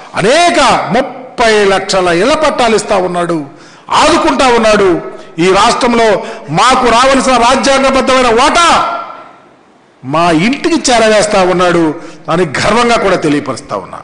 అనేక ముప్పై లక్షల ఇళ్ల పట్టాలు ఇస్తా ఉన్నాడు ఆదుకుంటా ఉన్నాడు ఈ రాష్ట్రంలో మాకు రావాల్సిన రాజ్యాంగబద్ధమైన ఓటా మా ఇంటికి చేరవేస్తా ఉన్నాడు అని గర్వంగా కూడా తెలియపరుస్తా ఉన్నా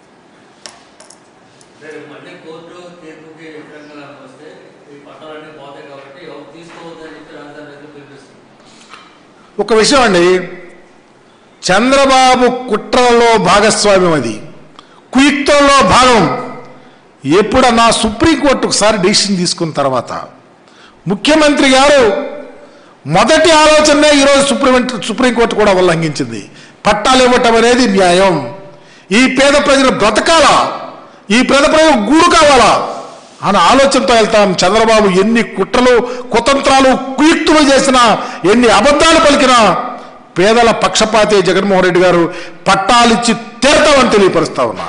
రేపు మళ్ళీ కోర్టు తీర్పుకి వ్యతిరేకంగా వస్తే ఈ పట్టాలన్నీ పోతాయి కాబట్టి ఎవరు తీసుకోవద్దని చెప్పి రాజధాని రైతులు పిలిపిస్తుంది ఒక విషయం అండి చంద్రబాబు కుట్రలో భాగస్వామ్యం అది కుయుక్తంలో భాగం ఎప్పుడన్నా సుప్రీంకోర్టు ఒకసారి డిసిషన్ తీసుకున్న తర్వాత ముఖ్యమంత్రి గారు మొదటి ఆలోచనే ఈరోజు సుప్రీం సుప్రీంకోర్టు కూడా ఉల్లంఘించింది పట్టాలు ఇవ్వటం అనేది న్యాయం ఈ పేద ప్రజలు బ్రతకాలా ఈ పేద ప్రజలు గూడు కావాలా అని ఆలోచనతో వెళ్తాం చంద్రబాబు ఎన్ని కుట్రలు కుతంత్రాలు కుయుక్తులు చేసినా ఎన్ని అబద్ధాలు పలికినా పేదల పక్షపాతి జగన్మోహన్ రెడ్డి గారు పట్టాలిచ్చి తీరతామని తెలియపరుస్తా ఉన్నా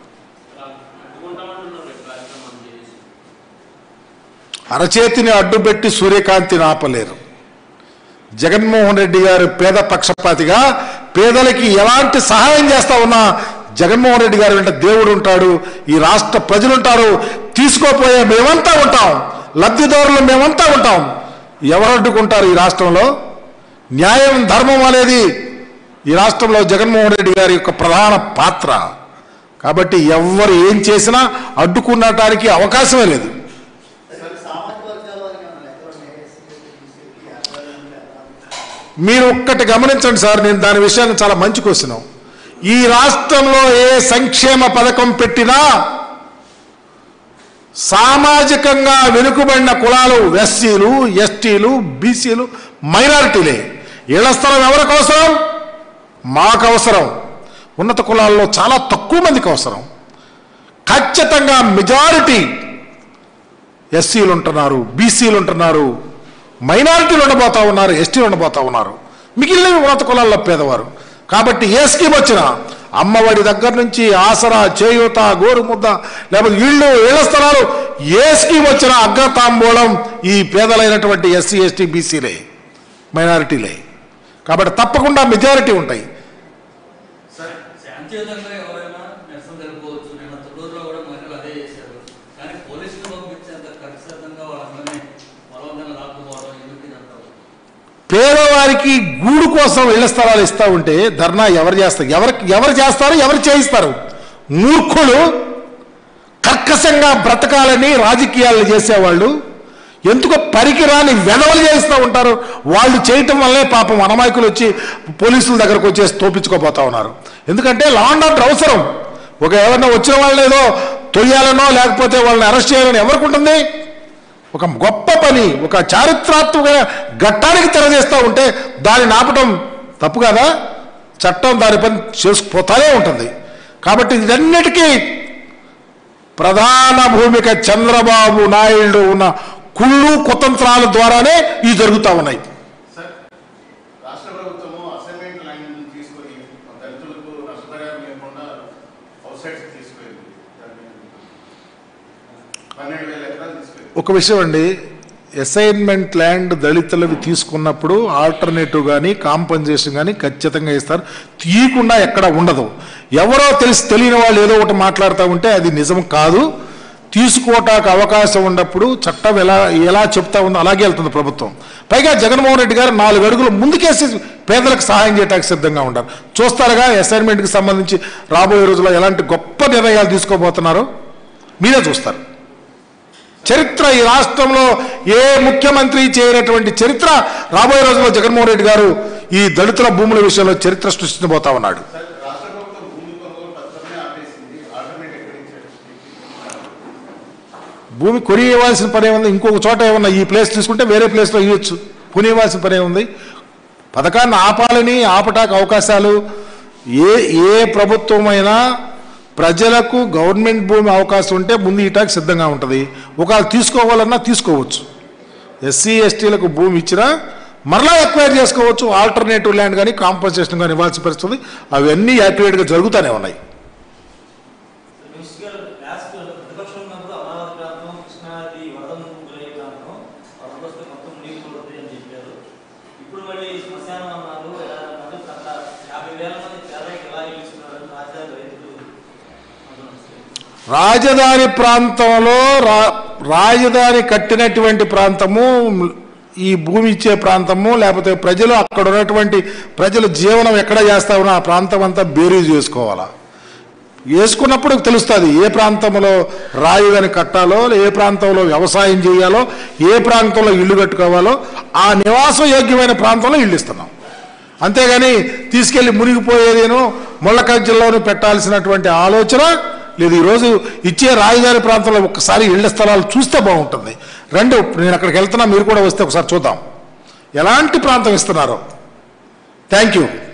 అరచేతిని అడ్డుపెట్టి సూర్యకాంతిని ఆపలేరు జగన్మోహన్ రెడ్డి గారు పేద పక్షపాతిగా పేదలకి ఎలాంటి సహాయం చేస్తా ఉన్నా జగన్మోహన్ రెడ్డి గారు వెంట దేవుడు ఉంటాడు ఈ రాష్ట్ర ప్రజలు ఉంటారు తీసుకోపోయే మేమంతా ఉంటాం లబ్ధిదారులు మేమంతా ఉంటాం ఎవరు అడ్డుకుంటారు ఈ రాష్ట్రంలో న్యాయం ధర్మం అనేది ఈ రాష్ట్రంలో జగన్మోహన్ రెడ్డి గారి యొక్క ప్రధాన పాత్ర కాబట్టి ఎవరు ఏం చేసినా అడ్డుకునటానికి అవకాశమే లేదు సామాజిక వర్గాల వారికి ఏమైనా లెక్కలు ఉన్నాయా? ఎస్సీ, ఎస్టీ, బీసీ, ఆడవాళ్ళు, అలా? మీరు ఒక్కటి గమనించండి సార్ నేను దాని విషయాన్ని చాలా మంచి క్వశ్చన్ ఈ రాష్ట్రంలో ఏ సంక్షేమ పథకం పెట్టినా సామాజికంగా వెనుకబడిన కులాలు ఎస్సీలు ఎస్టీలు బీసీలు మైనారిటీలే ఇళ్ల స్థలం ఎవరికి అవసరం మాకు అవసరం ఉన్నత కులాల్లో చాలా తక్కువ మందికి అవసరం ఖచ్చితంగా మెజారిటీ ఎస్సీలు ఉంటున్నారు బీసీలు ఉంటున్నారు మైనారిటీలు ఉండబోతా ఉన్నారు ఎస్టీలు ఉండబోతా ఉన్నారు మిగిలిన ఉన్నత కులాల్లో పేదవారు కాబట్టి ఏ స్కీమ్ వచ్చినా అమ్మఒడి దగ్గర నుంచి ఆసరా చేయూత గోరుముద్ద లేకపోతే ఇళ్ళు ఇళ్ల స్థలాలు ఏ స్కీమ్ వచ్చినా అగ్రతాంబూలం ఈ పేదలైనటువంటి ఎస్సీ ఎస్టీ బీసీలే మైనారిటీలే కాబట్టి తప్పకుండా మెజారిటీ ఉంటాయి శాంతియుతంగా ఎవరైనా నిరసన తెలుపుకోవచ్చు నిన్న తొడూరులో కూడా మహిళలు అదే చేశారు కానీ పోలీసులు పంపించేంత ఖచ్చితంగా వాళ్ళందరినీ బలవంతంగా లాక్కుపోవడం ఎందుకు ఇదంతా పేదవారికి గూడు కోసం ఇళ్ల స్థలాలు ఇస్తా ఉంటే ధర్నా ఎవరు చేస్తారు ఎవరు ఎవరు చేస్తారు ఎవరు చేయిస్తారు మూర్ఖులు కర్కశంగా బ్రతకాలని రాజకీయాలు చేసేవాళ్ళు ఎందుకో పరికిరాని వెధవలు చేస్తూ ఉంటారు వాళ్ళు చేయటం వల్లే పాపం అనమాయకులు వచ్చి పోలీసుల దగ్గరకు వచ్చేసి తోపించుకోపోతా ఉన్నారు ఎందుకంటే లా అండ్ ఆర్డర్ అవసరం ఒక ఎవరన్నా వచ్చిన వాళ్ళని ఏదో తొయ్యాలనో లేకపోతే వాళ్ళని అరెస్ట్ చేయాలని ఎవరికి ఉంటుంది ఒక గొప్ప పని ఒక చారిత్రాత్మక ఘట్టానికి తెరచేస్తూ ఉంటే దాన్ని నాపటం తప్పు కదా చట్టం దాని పని చేసుకుపోతానే ఉంటుంది కాబట్టి ఇదన్నిటికీ ప్రధాన భూమిక చంద్రబాబు నాయుడు ఉన్న కుళ్ళు కుతంత్రాల ద్వారానే ఇవి జరుగుతూ ఉన్నాయి సార్ రాష్ట్ర ప్రభుత్వము అసైన్మెంట్ ల్యాండ్ తీసుకొని దళితులకు నష్టపరిహారం లేకుండా అవుట్ సైడ్స్ తీసుకెళ్ళింది దాన్ని పన్నెండు వేల ఎకరాలు తీసుకెళ్ళింది ఒక విషయం అండి అసైన్మెంట్ ల్యాండ్ దళితులవి తీసుకున్నప్పుడు ఆల్టర్నేటివ్ కానీ కాంపన్సేషన్ కానీ ఖచ్చితంగా ఇస్తారు తీయకుండా ఎక్కడ ఉండదు ఎవరో తెలిసి తెలియని వాళ్ళు ఏదో ఒకటి మాట్లాడుతూ ఉంటే అది నిజం కాదు తీసుకోవటానికి అవకాశం ఉన్నప్పుడు చట్టం ఎలా ఎలా చెప్తా ఉందో అలాగే వెళ్తుంది ప్రభుత్వం పైగా జగన్మోహన్ రెడ్డి గారు నాలుగు అడుగులు ముందుకేసి పేదలకు సహాయం చేయడానికి సిద్ధంగా ఉంటారు చూస్తారుగా అసైన్మెంట్కి సంబంధించి రాబోయే రోజుల్లో ఎలాంటి గొప్ప నిర్ణయాలు తీసుకోబోతున్నారో మీరే చూస్తారు చరిత్ర ఈ రాష్ట్రంలో ఏ ముఖ్యమంత్రి చేయనటువంటి చరిత్ర రాబోయే రోజుల్లో జగన్మోహన్ రెడ్డి గారు ఈ దళితుల భూముల విషయంలో చరిత్ర సృష్టించబోతా ఉన్నాడు సార్ రాష్ట్ర ప్రభుత్వం భూమి కొనుగోలు పత్రమే ఆపేసింది ఆల్టర్నేట్ ఎక్కడ ఇచ్చారు భూమి కొని ఇవ్వాల్సిన పనే ఉంది ఇంకొక చోట ఏమన్నా ఈ ప్లేస్ తీసుకుంటే వేరే ప్లేస్లో ఇవ్వచ్చు కొని ఇవ్వాల్సిన పనే ఉంది పథకాన్ని ఆపాలని ఆపటానికి అవకాశాలు ఏ ఏ ప్రభుత్వమైనా ప్రజలకు గవర్నమెంట్ భూమి అవకాశం ఉంటే ముందు ఇటానికి సిద్ధంగా ఉంటుంది ఒకవేళ తీసుకోవాలన్నా తీసుకోవచ్చు ఎస్సీ ఎస్టీలకు భూమి ఇచ్చినా మరలా ఎక్వైర్ చేసుకోవచ్చు ఆల్టర్నేటివ్ ల్యాండ్ కానీ కాంపన్సేషన్ కానీ ఇవ్వాల్సిన పరిస్థితి ఉంది. అవన్నీ యాక్యురేట్గా జరుగుతూనే ఉన్నాయి మినిస్టర్ గారు లాస్ట్ ప్రతిపక్షం ఉన్నప్పుడు అమరావతి ప్రాంతం కృష్ణానది వరద ముంపు గురయ్యే ప్రాంతం వరద వస్తే మొత్తం మునిగిపోతుంది అని చెప్పారు ఇప్పుడు మళ్ళీ శ్మశానం అన్నారు ఎలా అన్నారు అట్లా యాభై వేల మంది పేదలకు ఎలా ఇస్తున్నారని రాజధాని రైతులు అంటున్నారు. రాజధాని ప్రాంతంలో రా రాజధాని కట్టినటువంటి ప్రాంతము ఈ భూమి ఇచ్చే ప్రాంతము లేకపోతే ప్రజలు అక్కడ ఉన్నటువంటి ప్రజలు జీవనం ఎక్కడ చేస్తా ఉన్నా ఆ ప్రాంతం అంతా బేరీజ్ చేసుకోవాలా వేసుకున్నప్పుడు తెలుస్తుంది ఏ ప్రాంతంలో రాజధాని కట్టాలో ఏ ప్రాంతంలో వ్యవసాయం చేయాలో ఏ ప్రాంతంలో ఇల్లు కట్టుకోవాలో ఆ నివాస యోగ్యమైన ప్రాంతంలో ఇల్లు ఇస్తున్నాం అంతేగాని తీసుకెళ్లి మునిగిపోయేదేను ముళ్ళకంచెల్లోనూ పెట్టాల్సినటువంటి ఆలోచన లేదు ఈరోజు ఇచ్చే రాజధాని ప్రాంతంలో ఒక్కసారి ఇళ్ల స్థలాలు చూస్తే బాగుంటుంది రెండు నేను అక్కడికి వెళ్తున్నా మీరు కూడా వస్తే ఒకసారి చూద్దాం ఎలాంటి ప్రాంతం ఇస్తున్నారో థ్యాంక్ యూ